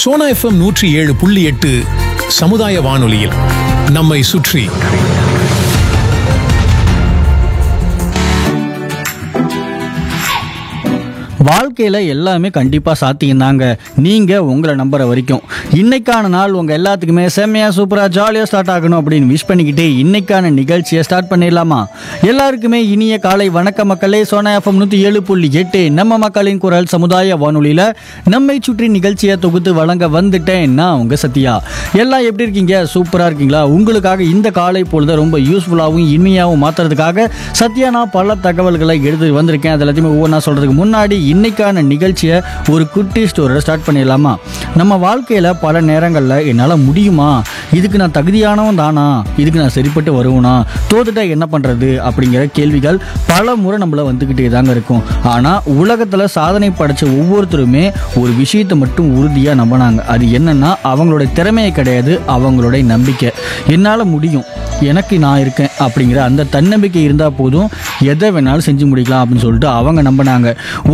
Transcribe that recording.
Sona FM நூற்றி ஏழு புள்ளி எட்டு சமுதாய வானொலியில் நம்மை சுற்றி வாழ்க்கையில் எல்லாமே கண்டிப்பாக சாத்தியம் நீங்கள் உங்களை நம்புற வரைக்கும் இன்னைக்கான நாள் உங்கள் எல்லாத்துக்குமே செம்மையாக சூப்பராக ஜாலியாக ஸ்டார்ட் ஆகணும் அப்படின்னு விஷ் பண்ணிக்கிட்டு இன்னைக்கான நிகழ்ச்சியை ஸ்டார்ட் பண்ணிடலாமா எல்லாருக்குமே இனிய காலை வணக்க மக்களே சோனா எஃப்எம் நூற்றி ஏழு புள்ளி எட்டு நம்ம மக்களின் குரல் சமுதாய வானொலியில் நம்மை சுற்றி நிகழ்ச்சியை தொகுத்து வழங்க வந்துட்டேன் நான் உங்கள் சத்யா எல்லாம் எப்படி இருக்கீங்க சூப்பராக இருக்கீங்களா உங்களுக்காக இந்த காலை பொழுத ரொம்ப யூஸ்ஃபுல்லாகவும் இனிமையாகவும் மாற்றுறதுக்காக சத்யா நான் பல தகவல்களை எடுத்து வந்திருக்கேன் அது எல்லாத்தையுமே ஒவ்வொன்றா சொல்கிறதுக்கு முன்னாடி இன்னைக்கான நிகழ்ச்சியை ஒரு குட்டி ஸ்டோரியோட ஸ்டார்ட் பண்ணிடலாமா நம்ம வாழ்க்கையில் பல நேரங்களில் என்னால் முடியுமா இதுக்கு நான் தகுதியானவன் தானா இதுக்கு நான் சரிப்பட்டு வருவனா தோத்துட்டா என்ன பண்ணுறது அப்படிங்கிற கேள்விகள் பல முறை நம்மள வந்துக்கிட்டே தாங்க இருக்கும் ஆனால் உலகத்தில் சாதனை படைச்ச ஒவ்வொருத்தருமே ஒரு விஷயத்தை மட்டும் உறுதியாக நம்பினாங்க அது என்னன்னா அவங்களோட திறமையை கிடையாது அவங்களுடைய நம்பிக்கை என்னால் முடியும் எனக்கு நான் இருக்கேன் அப்படிங்கிற அந்த தன்னம்பிக்கை இருந்தால் போதும் எதை வேணாலும் செஞ்சு முடிக்கலாம் அப்படின்னு சொல்லிட்டு அவங்க நம்பினாங்க